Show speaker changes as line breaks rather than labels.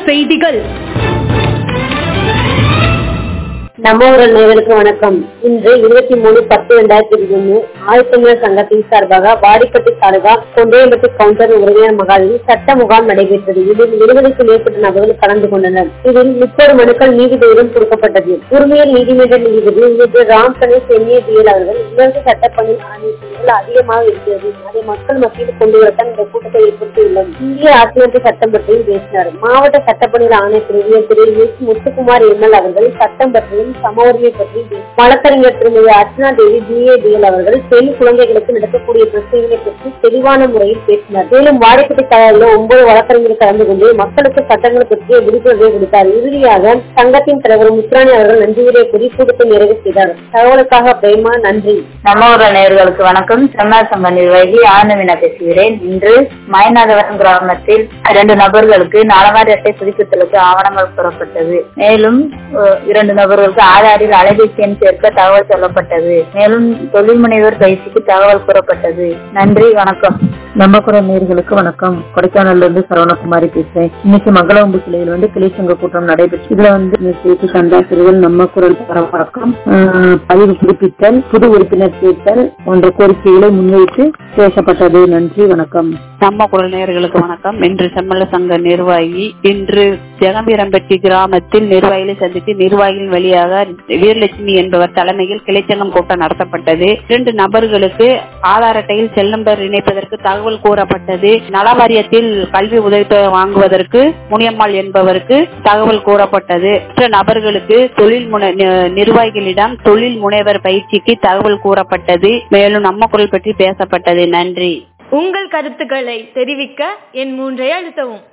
செய்திகள்
நம்ம ஊர் நேயர்களுக்கு வணக்கம் இன்று இருபத்தி மூணு பத்து இரண்டாயிரத்தி இருபத்தி ஒண்ணு ஆழ்த்தமிழர் சங்கத்தின் சார்பாக வாடிப்பட்டி தாலுகா கொண்டையம்பட்டி கவுண்டர் உறவினர் மகாலில் சட்ட முகாம் நடைபெற்றது இதில் இருபதுக்கும் மேற்பட்ட நபர்கள் கலந்து கொண்டனர் இதில் முப்பது மனுக்கள் நீதிபதியிடம் கொடுக்கப்பட்டது உரிமையல் நீதிமன்ற நீதிபதி இது ராம் கணேஷ் எம்ஏபிஎல் அவர்கள் இலவச சட்டப்பணி ஆணையத்தில் அதிகமாக இருக்கிறது அதை மக்கள் மத்தியில் கொண்டு வரத்தான் இந்த கூட்டத்தை ஏற்படுத்தியுள்ளது இந்திய ஆட்சியமைப்பு சட்டம் பற்றியும் பேசினார் மாவட்ட சட்டப்பணிகள் ஆணையத்தின் திரு எஸ் முத்துக்குமார் எம்எல் அவர்கள் சட்டம் பற்றியும் சம உரிமை பற்றி வழக்கறிஞர் திருமதி அர்ச்சனா தேவி பிஏபிஎல் அவர்கள் பெண் குழந்தைகளுக்கு நடக்கக்கூடிய பிரச்சனைகளை பற்றி தெளிவான முறையில் பேசினார் மேலும் வாடிப்பட்டி கலையில் ஒன்பது வழக்கறிஞர்கள் கலந்து கொண்டு மக்களுக்கு சட்டங்கள் பற்றிய விழிப்புணர்வை கொடுத்தார் இறுதியாக சங்கத்தின் தலைவர் முத்துராணி அவர்கள் நன்றி உரை கூறி கூட்டத்தை நிறைவு செய்தார் தகவலுக்காக பிரேமா நன்றி
நம்ம ஊர் நேயர்களுக்கு வணக்கம் செம்மார் சங்க நிர்வாகி ஆனந்தினா பேசுகிறேன் இன்று மயநாதவரம் கிராமத்தில் இரண்டு நபர்களுக்கு நாலவாரி அட்டை புதுப்பித்தலுக்கு ஆவணங்கள் கூறப்பட்டது மேலும் அஹ், இரண்டு நபர்களுக்கு ஆதாரில் அலைபேசி எண் சேர்க்க தகவல் சொல்லப்பட்டது மேலும் தொழில் முனைவர் பயிற்சிக்கு தகவல் கூறப்பட்டது நன்றி வணக்கம்
நம்ம குரல் நேர்களுக்கு வணக்கம் கொடைக்கானல்ல இருந்து சரவணகுமாரி பேசுறேன் இன்னைக்கு மங்களவம்பு கிளையில் வந்து கிளைச்சங்க கூட்டம் நடைபெற்று இதுல வந்து சேர்த்து சந்தாசிரியர்கள் நம்ம குரல் பரவக்கம் பதிவு புதுப்பித்தல் புது உறுப்பினர் சேர்த்தல் போன்ற கோரிக்கைகளை முன்வைத்து பேசப்பட்டது நன்றி வணக்கம்
நம்ம குரல் நேயர்களுக்கு வணக்கம் இன்று செம்மல சங்க நிர்வாகி இன்று ஜெகம்பீரம்பட்டி கிராமத்தில் நிர்வாகிகளை சந்தித்து நிர்வாகிகளின் வழியாக வீரலட்சுமி என்பவர் தலைமையில் கிளைச்சங்கம் கூட்டம் நடத்தப்பட்டது இரண்டு நபர்களுக்கு ஆதார் அட்டையில் செல் நம்பர் இணைப்பதற்கு தகவல் கூறப்பட்டது நல வாரியத்தில் கல்வி உதவித்தொகை வாங்குவதற்கு முனியம்மாள் என்பவருக்கு தகவல் கூறப்பட்டது மற்ற நபர்களுக்கு தொழில் முனை நி- நிர்வாகிகளிடம் தொழில் முனைவர் பயிற்சிக்கு தகவல் கூறப்பட்டது மேலும் நம்ம குரல் பற்றி பேசப்பட்டது நன்றி
உங்கள் கருத்துக்களை தெரிவிக்க என் மூன்றை அழுத்தவும்